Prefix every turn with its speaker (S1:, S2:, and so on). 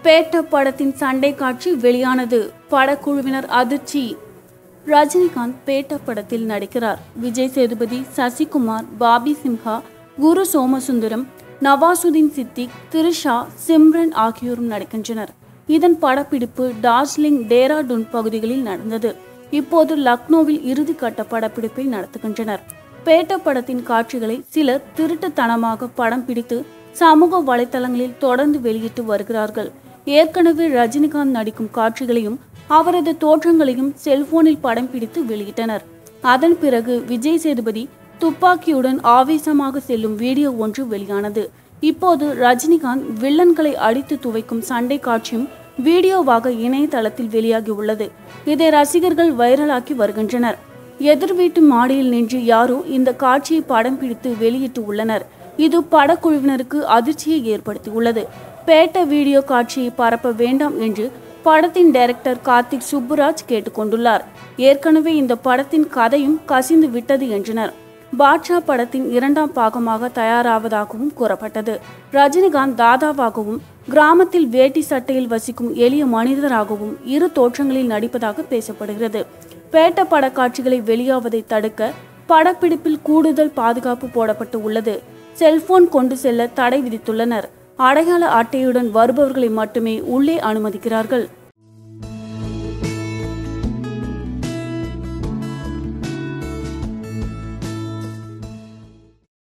S1: பேட்ட படத்தின் சண்டை காட்சி வெளியானது படக்குழுவினர் அதிர்ச்சி ரஜினிகாந்த் பேட்ட படத்தில் நடிக்கிறார் விஜய் சேதுபதி சசிகுமார் பாபி சிம்ஹா குரு சோமசுந்தரம் நவாசுதீன் சித்திக் திரிஷா சிம்ரன் ஆகியோரும் நடிக்கின்றனர் இதன் படப்பிடிப்பு டார்ஜிலிங் டேராடூன் பகுதிகளில் நடந்தது இப்போது லக்னோவில் இறுதிக்கட்ட படப்பிடிப்பை நடத்துகின்றனர் பேட்ட படத்தின் காட்சிகளை சிலர் திருட்டுத்தனமாக படம் பிடித்து சமூக வலைத்தளங்களில் தொடர்ந்து வெளியிட்டு வருகிறார்கள் ஏற்கனவே ரஜினிகாந்த் நடிக்கும் காட்சிகளையும் அவரது தோற்றங்களையும் செல்போனில் படம் பிடித்து வெளியிட்டனர் அதன் பிறகு விஜய் சேதுபதி துப்பாக்கியுடன் ஆவேசமாக செல்லும் வீடியோ ஒன்று வெளியானது இப்போது ரஜினிகாந்த் வில்லன்களை அடித்து துவைக்கும் சண்டை காட்சியும் வீடியோவாக இணையதளத்தில் வெளியாகி உள்ளது இதை ரசிகர்கள் வைரலாக்கி வருகின்றனர் எதிர் வீட்டு மாடியில் நின்று யாரோ இந்த காட்சியை படம் பிடித்து வெளியிட்டு உள்ளனர் இது படக்குழுவினருக்கு அதிர்ச்சியை ஏற்படுத்தியுள்ளது பேட்ட வீடியோ காட்சியை பரப்ப வேண்டாம் என்று படத்தின் டைரக்டர் கார்த்திக் சுப்புராஜ் கேட்டுக்கொண்டுள்ளார் ஏற்கனவே இந்த படத்தின் கதையும் கசிந்து விட்டது என்றனர் பாட்ஷா படத்தின் இரண்டாம் பாகமாக தயாராவதாகவும் கூறப்பட்டது ரஜினிகாந்த் தாதாவாகவும் கிராமத்தில் வேட்டி சட்டையில் வசிக்கும் எளிய மனிதராகவும் இரு தோற்றங்களில் நடிப்பதாக பேசப்படுகிறது பேட்ட பட காட்சிகளை வெளியாவதை தடுக்க படப்பிடிப்பில் கூடுதல் பாதுகாப்பு போடப்பட்டு உள்ளது செல்போன் கொண்டு செல்ல தடை விதித்துள்ளனர் அடையாள அட்டையுடன் வருபவர்களை மட்டுமே உள்ளே அனுமதிக்கிறார்கள்